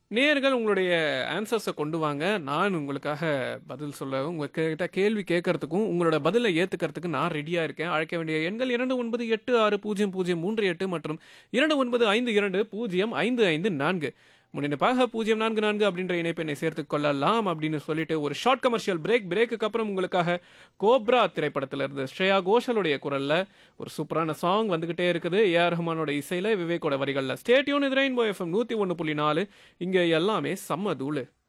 நேயர்கள் உங்களுடைய ஆன்சர்ஸை கொண்டு வாங்க நான் உங்களுக்காக பதில் சொல்ல உங்ககிட்ட கேள்வி கேட்கறதுக்கும் உங்களோட பதிலை ஏத்துக்கிறதுக்கு நான் ரெடியா இருக்கேன் அழைக்க வேண்டிய எண்கள் இரண்டு ஒன்பது எட்டு ஆறு பூஜ்ஜியம் பூஜ்ஜியம் மூன்று எட்டு மற்றும் இரண்டு ஒன்பது ஐந்து இரண்டு பூஜ்ஜியம் ஐந்து ஐந்து நான்கு முன்னிப்பாக பூஜ்ஜியம் நான்கு நான்கு அப்படின்ற இணைப்பெண்ணை சேர்த்து கொள்ளலாம் அப்படின்னு சொல்லிட்டு ஒரு ஷார்ட் கமர்ஷியல் பிரேக் பிரேக்குக்கு அப்புறம் உங்களுக்காக கோப்ரா திரைப்படத்துல இருந்து ஸ்ரேயா கோஷலுடைய குரல்ல ஒரு சூப்பரான சாங் வந்துகிட்டே இருக்குது ஏஆர் ரஹ்மானோட இசையில விவேக்கோட வரிகள்ல ஸ்டேட்யூன் இது ரெயின்போ எஃப்எம் நூத்தி ஒன்று புள்ளி நாலு இங்க எல்லாமே செம்ம தூளு